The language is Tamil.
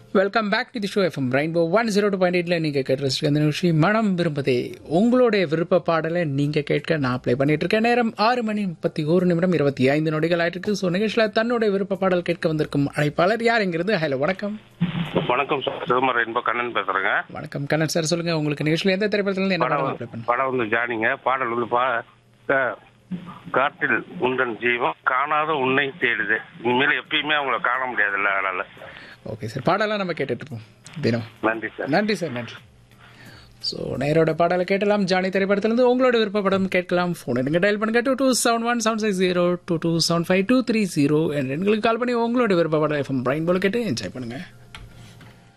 welcome back to the show FM Rainbow one zero two point எயிட்ல நீங்கள் கேட்டு அந்த நிகழ்ச்சி மனம் விரும்பதே உங்களுடைய விருப்ப பாடலை நீங்கள் கேட்க நான் ப்ளே பண்ணிட்டு இருக்கேன் நேரம் ஆறு மணி முப்பத்தி ஒரு நிமிடம் இருபத்தி ஐந்து நொடிகள் ஆயிட்டு இருக்கு ஸோ நிகழ்ச்சியில் தன்னுடைய விருப்ப பாடல் கேட்க வந்திருக்கும் அழைப்பாளர் யாருங்கிறது ஹலோ வணக்கம் வணக்கம் சார் சிதம்பரம் என்ப கண்ணன் பேசுறேங்க வணக்கம் கண்ணன் சார் சொல்லுங்க உங்களுக்கு நிகழ்ச்சியில் எந்த திரைப்படத்துல இருந்து என்ன படம் பாடல் ப்ளே வந்து- பண்ணுங்க படம் வந்து ஜானிங்க பாடல் வந்து பா கா- காற்றில் உந்தன் ஜீவம் காணாத உன்னை தேடுது இனிமேல் எப்பயுமே அவங்கள காண முடியாதுல்ல அதனால ஓகே சார் பாடலாம் நம்ம கேட்டுட்டு இருப்போம் தினம் நன்றி சார் நன்றி சார் நன்றி ஸோ நேரோட பாடலை கேட்டலாம் ஜானி திரைப்படத்திலிருந்து உங்களோட விருப்ப படம் கேட்கலாம் ஃபோன் எடுங்க டயல் பண்ணுங்க two two seven one seven six zero two two seven five two three zero எங்களுக்கு கால் பண்ணி உங்களோட விருப்ப படம் எஃப்எம் பிரைன் போல கேட்டு என்ஜாய் பண்ணுங்க